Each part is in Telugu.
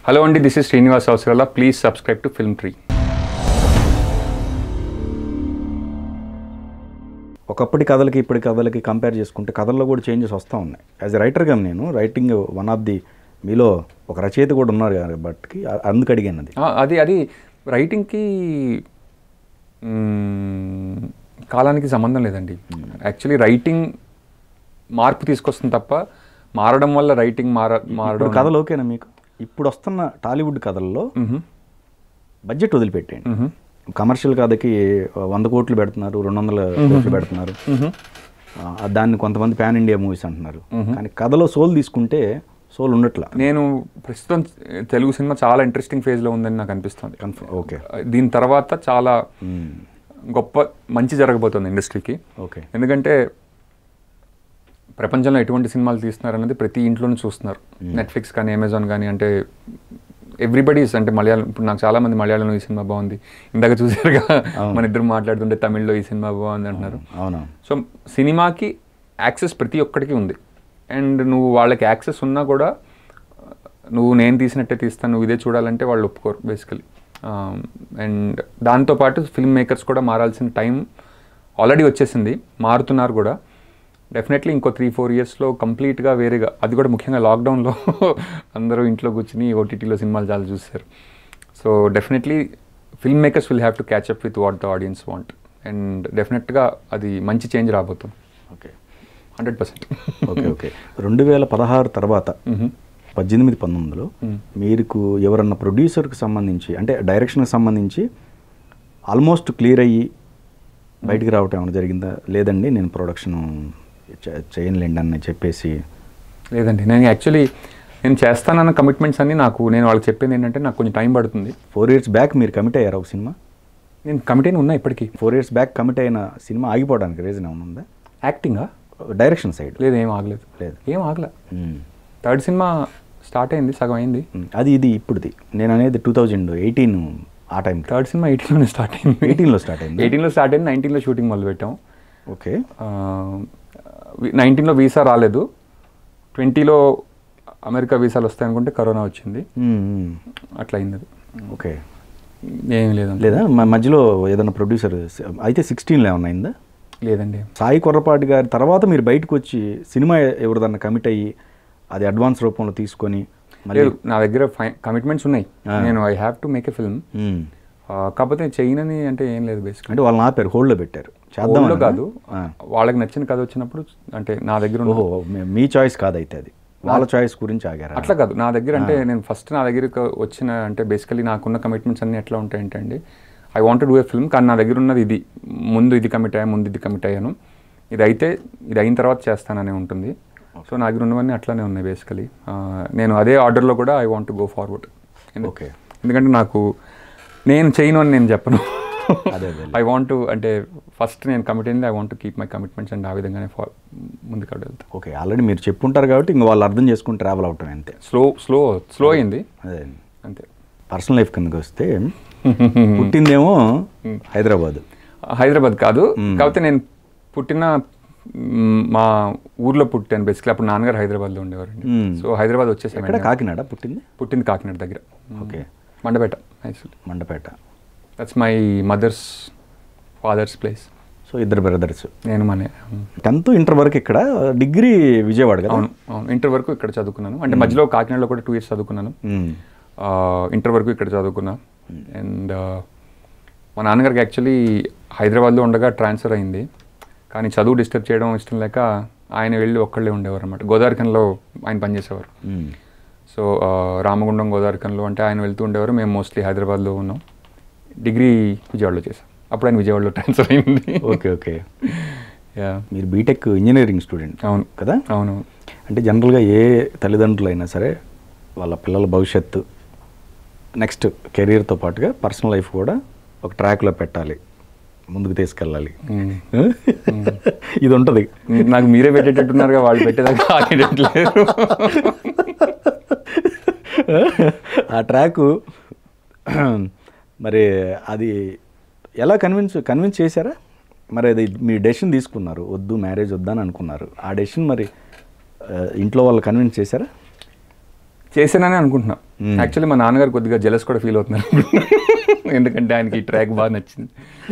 హలో అండి this is Srinivas Avasarala please subscribe to film tree ఒకప్పటి కథలకి ఇప్పటి కథలకి కంపేర్ చేసుకుంటే కథల్లో కూడా చేంజెస్ వస్తూ ఉన్నాయి యాజ్ ఎ రైటర్గా నేను రైటింగ్ వన్ ఆఫ్ ది మీలో ఒక రచయిత కూడా ఉన్నారు కాబట్టి అ- అందుకు అడిగాను అది అది అది రైటింగ్కి మ్మ్, కాలానికి సంబంధం లేదండి యాక్చువల్లీ రైటింగ్ మార్పు తీసుకొస్తుంది తప్ప మారడం వల్ల రైటింగ్ మార మారడం ఇప్పుడు కథలు ఓకేనా మీకు ఇప్పుడు వస్తున్న టాలీవుడ్ కథల్లో మ్హూ. బడ్జెట్ వదిలిపెట్టేయండి మ్హూ. కమర్షియల్ కథకి వంద కోట్లు పెడుతున్నారు రెండు వందల కోట్లు పెడుతున్నారు మ్హూ. ఆ, దాన్ని కొంతమంది పాన్ ఇండియా మూవీస్ అంటున్నారు కానీ కథలో సోల్ తీసుకుంటే సోల్ ఉండట్లా నేను ప్రస్తుతం తెలుగు సినిమా చాలా ఇంట్రెస్టింగ్ ఫేజ్లో ఉందని నాకు అనిపిస్తుంది కన్ఫర్మ్ ఓకే దీని తర్వాత చాలా గొప్ప మంచి జరగబోతుంది ఇండస్ట్రీకి ఓకే ఎందుకంటే ప్రపంచంలో ఎటువంటి సినిమాలు తీస్తున్నారు అన్నది ప్రతి ఇంట్లోనూ చూస్తున్నారు నెట్ఫ్లిక్స్ కానీ అమెజాన్ కానీ అంటే ఎవ్రీబడీస్ అంటే మలయాళం ఇప్పుడు నాకు చాలా మంది మలయాళంలో ఈ సినిమా బాగుంది ఇందాక చూసారుగా మన ఇద్దరు మాట్లాడుతుంటే తమిళ్లో ఈ సినిమా బాగుంది అంటున్నారు అవునా సో సినిమాకి యాక్సెస్ ప్రతి ఒక్కడికి ఉంది అండ్ నువ్వు వాళ్ళకి యాక్సెస్ ఉన్నా కూడా నువ్వు నేను తీసినట్టే తీస్తాను నువ్వు ఇదే చూడాలంటే వాళ్ళు ఒప్పుకోరు బేసికలీ అండ్ దాంతోపాటు ఫిల్మ్ మేకర్స్ కూడా మారాల్సిన టైం ఆల్రెడీ వచ్చేసింది మారుతున్నారు కూడా డెఫినెట్లీ ఇంకో త్రీ ఫోర్ ఇయర్స్లో కంప్లీట్గా వేరేగా అది కూడా ముఖ్యంగా లాక్డౌన్లో అందరూ ఇంట్లో కూర్చుని ఓటీటీలో సినిమాలు చాలా చూస్తారు so definitely film makers will have to catch up with what the audience want and డెఫినెట్గా అది మంచి చేంజ్ రాబోతుంది okay hundred percent okay okay రెండు వేల పదహారు తర్వాత పద్దెనిమిది పంతొమ్మిదిలో మీకు ఎవరన్నా ప్రొడ్యూసర్కి సంబంధించి అంటే డైరెక్షన్కి సంబంధించి ఆల్మోస్ట్ క్లియర్ అయ్యి బయటికి రావటం ఏమైనా జరిగిందా లేదండి నేను ప్రొడక్షన్ చేయనులేండి అని చెప్పేసి లేదండి నేను యాక్చువల్లీ నేను చేస్తానన్న కమిట్మెంట్స్ అన్ని నాకు నేను వాళ్ళకి చెప్పింది ఏంటంటే నాకు కొంచెం టైం పడుతుంది ఫోర్ ఇయర్స్ బ్యాక్ మీరు కమిట్ అయ్యారు ఒక సినిమా నేను కమిటీ ఉన్నా ఇప్పటికీ ఫోర్ ఇయర్స్ బ్యాక్ కమిట్ అయిన సినిమా ఆగిపోవడానికి రీజన్ ఏమైనా ఉందా యాక్టింగా డైరెక్షన్ సైడ్ లేదు ఏం ఆగలేదు లేదు. ఏం ఆగలే థర్డ్ సినిమా స్టార్ట్ అయింది సగం అయింది అది ఇది ఇప్పుడుది నేను అనేది టూ థౌజండ్ ఎయిటీన్ ఆ టైంకి థర్డ్ సినిమా ఎయిటీన్లోనే స్టార్ట్ అయింది ఎయిటీన్లో స్టార్ట్ అయింది ఎయిటీన్లో స్టార్ట్ అయింది నైన్టీన్లో షూటింగ్ మొదలు పెట్టాం ఓకే నైన్టీన్లో వీసా రాలేదు ట్వంటీలో అమెరికా వీసాలు వస్తాయనుకుంటే కరోనా వచ్చింది అట్లా అయింది అది ఓకే ఏం లేదండి లేదా మ- మధ్యలో ఏదైనా ప్రొడ్యూసర్ అయితే సిక్స్టీన్లో ఏమన్నా అయిందా లేదండి సాయి కొర్రపాటి గారి తర్వాత మీరు బయటకు వచ్చి సినిమా ఎవరిదన్నా కమిట్ అయ్యి అది అడ్వాన్స్ రూపంలో తీసుకొని మళ్ళీ లేదు నా దగ్గర కమిట్మెంట్స్ ఉన్నాయి Ah. నేను I have to make a film hmm. కాకపోతే చేయనని అంటే ఏం లేదు బేసిక్ అంటే వాళ్ళని ఆపారు హోల్డ్లో పెట్టారు చేద్దాం చేద్దాం కాదు వాళ్ళకి నచ్చిన కథ వచ్చినప్పుడు అంటే నా దగ్గర ఉన్న ఓహో మీ- మీ చాయిస్ కాదు అయితే అది వాళ్ళ చాయిస్ గురించి ఆగారా అట్లా కాదు నా దగ్గర అంటే నేను ఫస్ట్ నా దగ్గరకు వచ్చిన అంటే బేసికలీ నాకున్న కమిట్మెంట్స్ అన్ని ఎట్లా ఉంటాయంటే అండి I want do a film కానీ నా దగ్గర ఉన్నది ఇది ముందు ఇది కమిట్ అయ్యా ముందు ఇది కమిట్ అయ్యాను ఇది అయితే ఇది అయిన తర్వాత చేస్తాననే ఉంటుంది సో నా దగ్గర ఉన్నవన్నీ అట్లానే ఉన్నాయి బేసికలీ నేను అదే ఆర్డర్లో కూడా I want go forward okay ఎందుకంటే నాకు నేను చేయను అని నేను చెప్పను అదే అదే ఐ వాంట్ అంటే ఫస్ట్ నేను కమిట్ అయింది I want keep my commitments and ఆ విధంగానే ఫా- ముందుకు వెళ్తాను ఓకే ఆల్రెడీ మీరు చెప్పుంటారు కాబట్టి ఇంక వాళ్ళు అర్థం చేసుకుని ట్రావెల్ అవటం అంతే స్లో స్లో స్లో అయింది అదే అంతే పర్సనల్ లైఫ్ కిందకి వస్తే పుట్టిందేమో హైదరాబాద్ హైదరాబాద్ కాదు కాకపోతే నేను పుట్టిన మ్, మా ఊర్లో పుట్టాను బేసిక్లీ అప్పుడు నాన్నగారు హైదరాబాద్లో ఉండేవారండి మ్మ్. సో హైదరాబాద్ వచ్చేసాను ఎక్కడ కాకినాడ పుట్టింది పుట్టింది కాకినాడ దగ్గర okay Mandapeta actually Mandapeta that's my mother's father's place so ఇద్దరు బ్రదర్స్ నేను మన టెన్త్ ఇంటర్ వరకు ఇక్కడ డిగ్రీ విజయవాడ కదా అవును అవును ఇంటర్ వరకు ఇక్కడ చదువుకున్నాను అంటే మధ్యలో కాకినాడలో కూడా టూ ఇయర్స్ చదువుకున్నాను మ్మ్. ఇంటర్ వరకు ఇక్కడ చదువుకున్నా అండ్ మా నాన్నగారికి యాక్చువల్లీ హైదరాబాద్లో ఉండగా ట్రాన్స్ఫర్ అయింది కానీ చదువు డిస్టర్బ్ చేయడం ఇష్టం లేక ఆయన వెళ్ళి ఒక్కళ్ళే ఉండేవారు అనమాట గోదావరిఖన్లో ఆయన పనిచేసేవారు మ్మ్. సో ఆ, రామగుండం గోదావరిఖన్లో అంటే ఆయన వెళ్తూ ఉండేవారు మేము మోస్ట్లీ హైదరాబాద్లో ఉన్నాం డిగ్రీ విజయవాడలో చేసాం అప్పుడు ఆయన విజయవాడలో ట్రాన్స్ఫర్ అయింది ఓకే ఓకే యా మీరు బీటెక్ ఇంజనీరింగ్ స్టూడెంట్ అవును కదా అవును అంటే జనరల్గా ఏ తల్లిదండ్రులైనా సరే వాళ్ళ పిల్లల భవిష్యత్తు నెక్స్ట్ కెరీర్తో పాటుగా పర్సనల్ లైఫ్ కూడా ఒక ట్రాక్లో పెట్టాలి ముందుకు తీసుకెళ్ళాలి మ్మ్. ఇది ఉంటుంది నాకు మీరే పెట్టేటట్టున్నారుగా వాళ్ళు పెట్టేదాకా ఆగేటట్లేదు ఆ ట్రాకు మరి అది ఎలా కన్విన్స్ కన్విన్స్ చేశారా మరి అది మీ డెసిషన్ తీసుకున్నారు వద్దు మ్యారేజ్ వద్దని అనుకున్నారు ఆ డెసిషన్ మరి ఆ, ఇంట్లో వాళ్ళు కన్విన్స్ చేశారా చేశానని అనుకుంటున్నా యాక్చువల్లీ మా నాన్నగారు కొద్దిగా జెలస్ కూడా ఫీల్ అవుతున్నారు ఎందుకంటే ఆయనకి ఈ ట్రాక్ బాగా నచ్చింది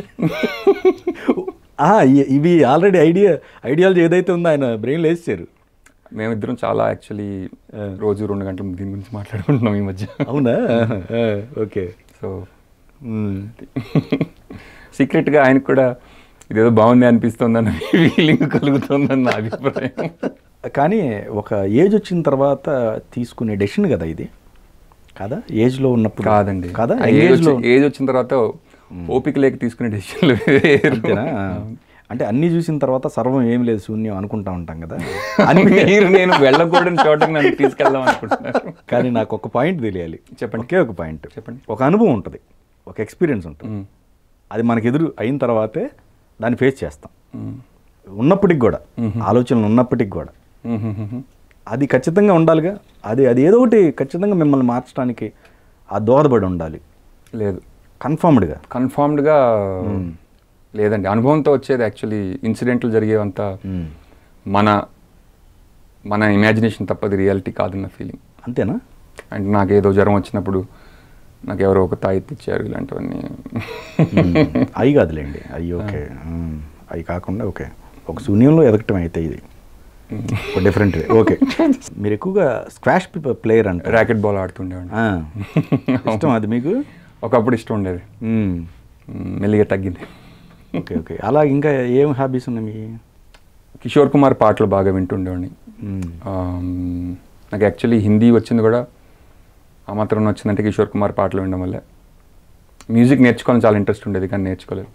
ఆ, ఇ- ఇవి ఆల్రెడీ ఐడియా ఐడియాలజీ ఏదైతే ఉందో ఆయన బ్రెయిన్లో వేసారు మేమిద్దరం చాలా యాక్చువల్లీ రోజు రెండు గంటలు దీని గురించి మాట్లాడుకుంటున్నాం ఈ మధ్య అవునా ఆ, ఓకే సో మ్మ్. సీక్రెట్గా ఆయనకు కూడా ఇదేదో బాగుంది అనిపిస్తుందన్న ఫీలింగ్ కలుగుతుందని నా అభిప్రాయం కానీ ఒక ఏజ్ వచ్చిన తర్వాత తీసుకునే డెసిషన్ కదా ఇది కాదా ఏజ్లో ఉన్నప్పుడు కాదండి కాదా ఆ యంగ్ ఏజ్ ఏజ్లో వచ్చి- ఏజ్ వచ్చిన తర్వాత ఓపిక లేక తీసుకునే డెసిషన్లు అంతేనా అంటే అన్ని చూసిన తర్వాత సర్వం ఏం లేదు శూన్యం అనుకుంటా ఉంటాం కదా అని మీరు నేను వెళ్ళకూడని చోటకి నన్ను తీసుకెళ్దాం అనుకుంటున్నారు కానీ నాకు ఒక పాయింట్ తెలియాలి చెప్పండి. ఒకే ఒక పాయింట్ చెప్పండి. ఒక అనుభవం ఉంటుంది ఒక ఎక్స్పీరియన్స్ ఉంటుంది మ్మ్. అది మనకు ఎదురు అయిన తర్వాతే దాన్ని ఫేస్ చేస్తాం మ్మ్. ఉన్నప్పటికి కూడా ఆలోచనలు ఉన్నప్పటికి కూడా మ్మ్, మ్మ్, మ్మ్. అది ఖచ్చితంగా ఉండాలిగా అది అది ఏదో ఒకటి ఖచ్చితంగా మిమ్మల్ని మార్చడానికి ఆ దోహదపడి ఉండాలి లేదు కన్ఫర్మ్డ్గా కన్ఫామ్డ్గా లేదండి అనుభవంతో వచ్చేది యాక్చువల్లీ ఇన్సిడెంట్లు జరిగేవంతా మన మన ఇమాజినేషన్ తప్ప అది రియాలిటీ కాదన్న ఫీలింగ్ అంతేనా అండ్ నాకు ఏదో జ్వరం వచ్చినప్పుడు నాకు ఎవరో ఒక తాయి తెచ్చారు ఇలాంటివన్నీ అవి కాదులేండి అవి ఓకే అవి కాకుండా ఓకే ఒక శూన్యంలో ఎదగటం అయితే ఇది డిఫరెంట్ ఓకే మీరు ఎక్కువగా స్క్వాష్ ప్లేయర్ అంటారు ర్యాకెట్ బాల్ ఆడుతుండేవాడిని ఆ. ఇష్టం అది మీకు ఒకప్పుడు ఇష్టం ఉండేది మ్మ్. మ్, మెల్లిగా తగ్గింది ఓకే ఓకే అలా ఇంకా ఏం హాబీస్ ఉన్నాయి మీ కిషోర్ కుమార్ పాటలు బాగా వింటుండేవాడిని మ్మ్. ఆమ్, నాకు యాక్చువల్లీ హిందీ వచ్చింది కూడా ఆ మాత్రం వచ్చిందంటే కిషోర్ కుమార్ పాటలు వినడం వల్లే మ్యూజిక్ నేర్చుకోవాలని చాలా ఇంట్రెస్ట్ ఉండేది కానీ నేర్చుకోలేదు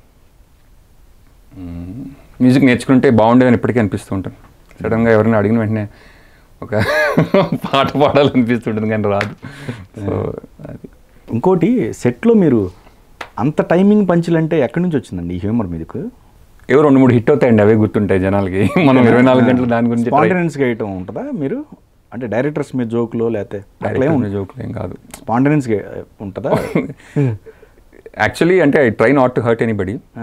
మ్మ్. మ్యూజిక్ నేర్చుకుంటే బాగుండేదని ఇప్పటికీ అనిపిస్తూ ఉంటాను సడన్గా ఎవరైనా అడిగిన వెంటనే ఒక పాట పాడాలనిపిస్తుంటుంది కానీ రాదు సో అది ఇంకోటి సెట్లో మీరు అంత టైమింగ్ పంచులంటే ఎక్కడి నుంచి వచ్చిందండి ఈ హ్యూమర్ మీదకు ఏవో రెండు మూడు హిట్ అవుతాయండి అవే గుర్తుంటాయి జనాలకి మనం ఇరవై నాలుగు గంటలు దాని గురించి try- స్పాంటెనెన్స్గా వేయటం ఉంటుందా మీరు అంటే డైరెక్టర్స్ మీద జోకులు లేకపోతే అట్లా ఏం Direct జోకులు ఏం కాదు స్పాంటెనెన్స్గా ఉంటుందా యాక్చువల్లీ అంటే I try not to hurt anybody ఆ.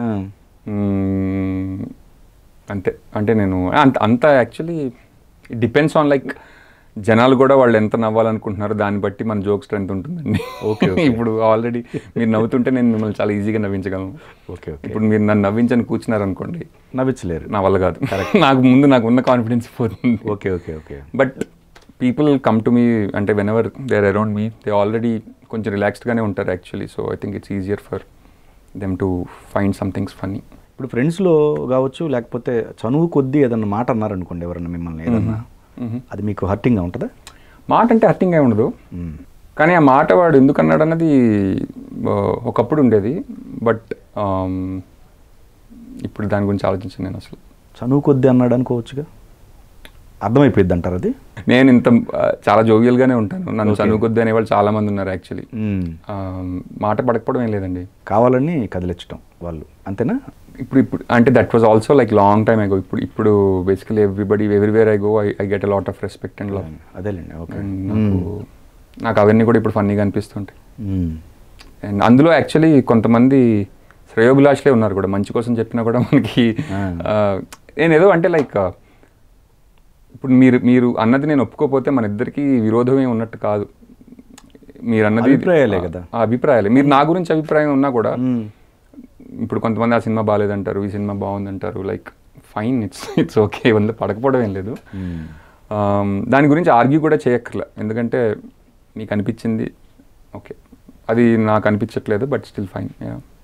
అంతే అంటే నేను అంత అంత actually it depends on like జనాలు కూడా వాళ్ళు ఎంత నవ్వాలనుకుంటున్నారో దాన్ని బట్టి మన జోక్ స్ట్రెంత్ ఉంటుందండి Okay, okay. ఇప్పుడు ఆల్రెడీ మీరు నవ్వుతుంటే నేను మిమ్మల్ని చాలా ఈజీగా నవ్వించగలను ఓకే ఓకే ఇప్పుడు మీరు నన్ను నవ్వించని కూర్చున్నారు అనుకోండి నవ్వించలేరు నా వల్ల కాదు నాకు ముందు నాకు ఉన్న కాన్ఫిడెన్స్ పోతుంది okay okay okay but people come to me అంటే whenever they are around me they already కొంచెం రిలాక్స్డ్గానే ఉంటారు actually so I think it's easier for them to find somethings funny ఇప్పుడు ఫ్రెండ్స్లో కావచ్చు లేకపోతే చనువు కొద్దీ ఏదన్నా మాట అన్నారనుకోండి ఎవరన్నా మిమ్మల్ని ఏదన్నా అది మీకు హర్టింగ్గా ఉంటుందా మాట అంటే హర్టింగ్ ఏమి ఉండదు మ్మ్. కానీ ఆ మాట వాడు ఎందుకు అన్నాడు అన్నది ఆ, ఒకప్పుడు ఉండేది బట్ ఇప్పుడు దాని గురించి ఆలోచించాను నేను అసలు చనువు కొద్దీ అన్నాడు అనుకోవచ్చుగా అర్థమైపోయింది అంటారు అది నేను ఇంత ఆ, చాలా జోవియల్గానే ఉంటాను నన్ను చదువుకొద్దు అనే వాళ్ళు చాలా మంది ఉన్నారు యాక్చువల్లీ మ్మ్. మాట పడకపోవడం ఏం లేదండి కావాలని కదిలించడం వాళ్ళు అంతేనా ఇప్పుడు ఇప్పుడు అంటే that was also like long time I go ఇప్పుడు ఇప్పుడు basically everybody everywhere I go I I get a lot of respect and love అదేలేండి ఓకే నాకు నాకు అవన్నీ కూడా ఇప్పుడు ఫన్నీగా అనిపిస్తుంటాయి మ్మ్. అండ్ అందులో యాక్చువల్లీ కొంతమంది శ్రేయోభిలాషులే ఉన్నారు కూడా మంచి కోసం చెప్పినా కూడా మనకి ఆ. ఆ, నేను ఏదో అంటే లైక్ ఇప్పుడు మీరు మీరు అన్నది నేను ఒప్పుకోపోతే మన ఇద్దరికి విరోధమే ఉన్నట్టు కాదు మీరు అన్నది అభిప్రాయాలే కదా. ఆ అభిప్రాయాలే మీరు నా గురించి అభిప్రాయం ఉన్నా కూడా మ్మ్. ఇప్పుడు కొంతమంది ఆ సినిమా బాగాలేదంటారు ఈ సినిమా బాగుందంటారు like fine it's it's okay వంద పడకపోవడం ఏం లేదు మ్మ్. Um, దాని గురించి ఆర్గ్యూ కూడా చేయక్కర్లే ఎందుకంటే మీకు అనిపించింది ఓకే అది నాకు అనిపించట్లేదు బట్ స్టిల్ ఫైన్